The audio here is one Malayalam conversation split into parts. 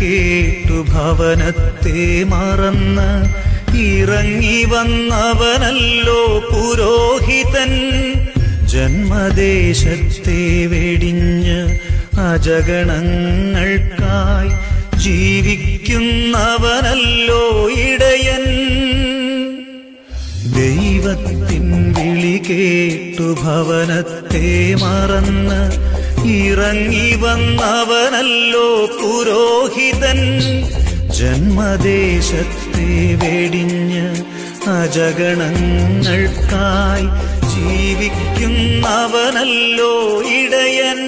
കേട്ടു ഭവനത്തെ മറന്ന് ഇറങ്ങി വന്നവനല്ലോ പുരോഹിതൻ ജന്മദേശത്തെ വെടിഞ്ഞ് അജഗണങ്ങൾക്കായി ജീവിക്കുന്നവനല്ലോ ഇടയൻ ദൈവത്തിൻ വിളി കേട്ടു ഭവനത്തെ മറന്ന് ഇറങ്ങി വന്നവനല്ലോ പുരോഹിതൻ ജന്മദേശത്തെ വെടിഞ്ഞ് അജഗണങ്ങൾക്കായി ജീവിക്കുന്നവനല്ലോ ഇടയൻ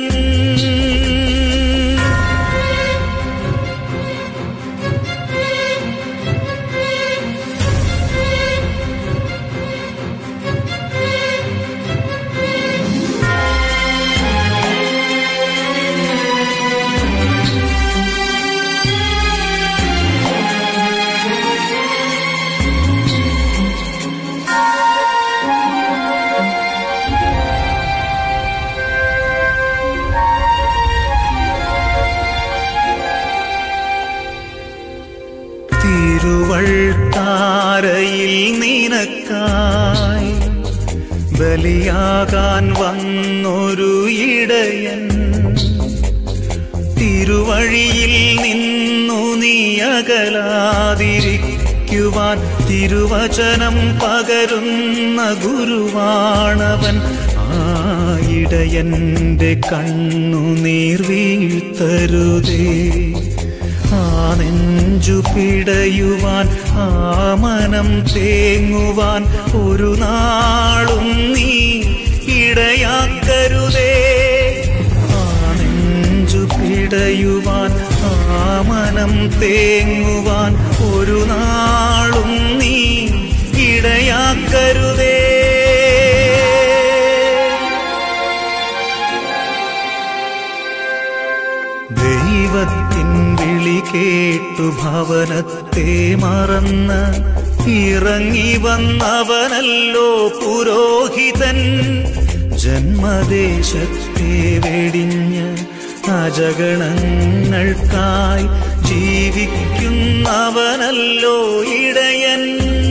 തിരുവൾത്താരയിൽ നിനക്കായി ബലിയാകാൻ വന്നൊരു ഇടയൻ തിരുവഴിയിൽ നിന്നു നീ അകലാതിരിക്കുവാൻ തിരുവചനം പകരുന്ന ഗുരുവാണവൻ ആ ഇടയന്റെ കണ്ണു നീർ വീഴ്ത്തരുതേ ആ നെഞ്ചു പിടയുവാൻ ആ മനം തേങ്ങുവാൻ ഒരു നാളും നീ ഇടയാക്കരുതേ ആ നെഞ്ചു പിടയുവാൻ ആ മനം തേങ്ങുവാൻ ഒരു നാളും നീ ഇടയാക്കരുതേ ദൈവത്തിൻ വിളി കേട്ടു ഭവനത്തെ മറന്ന് ഇറങ്ങി വന്നവനല്ലോ പുരോഹിതൻ ജന്മദേശത്തെ വെടിഞ്ഞ് അജഗണങ്ങൾക്കായി ജീവിക്കുന്നവനല്ലോ ഇടയൻ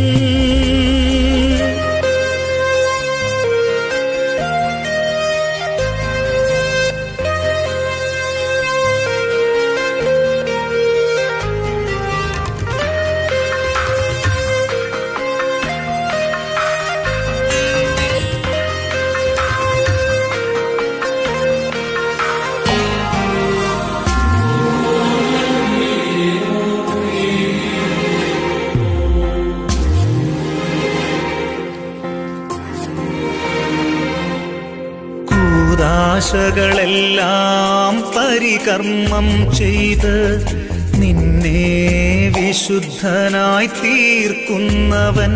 കൂതാശകളെല്ലാം പരികർമ്മം ചെയ്ത് നിന്നെ വിശുദ്ധനായി തീർക്കുന്നവൻ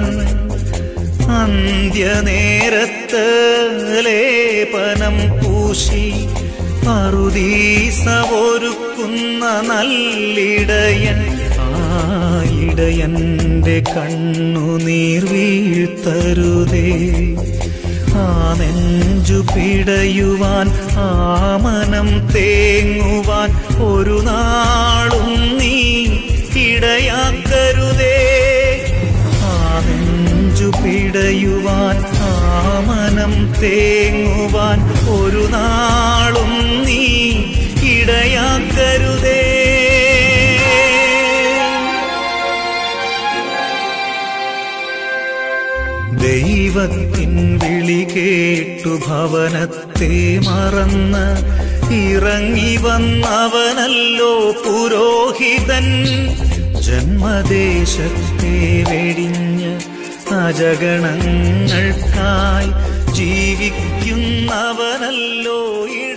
അന്ത്യനേരത്ത് ലേപനം പൂശി പറുദീസ ഒരുക്കുന്ന നല്ലിടയൻ ആ ഇടയന്റെ കണ്ണു നീർ വീഴ്ത്തരുതേ ആ നെഞ്ചു പിടയുവാൻ ആ മനം തേങ്ങുവാൻ ഒരു നാളും നീ ഇടയാക്കരുതേ ആ നെഞ്ചു പിടയുവാൻ ആ മനം തേങ്ങുവാൻ ഒരു നാളും നീ ഇടയാക്കരുതേ ദൈവത്തിൻ വിളി കേട്ടു ഭവനത്തെ മറന്ന് ഇറങ്ങി വന്നവനല്ലോ പുരോഹിതൻ ജന്മദേശത്തെ വെടിഞ്ഞ് അജഗണങ്ങൾക്കായി ജീവിക്കുന്നവനല്ലോ ഇട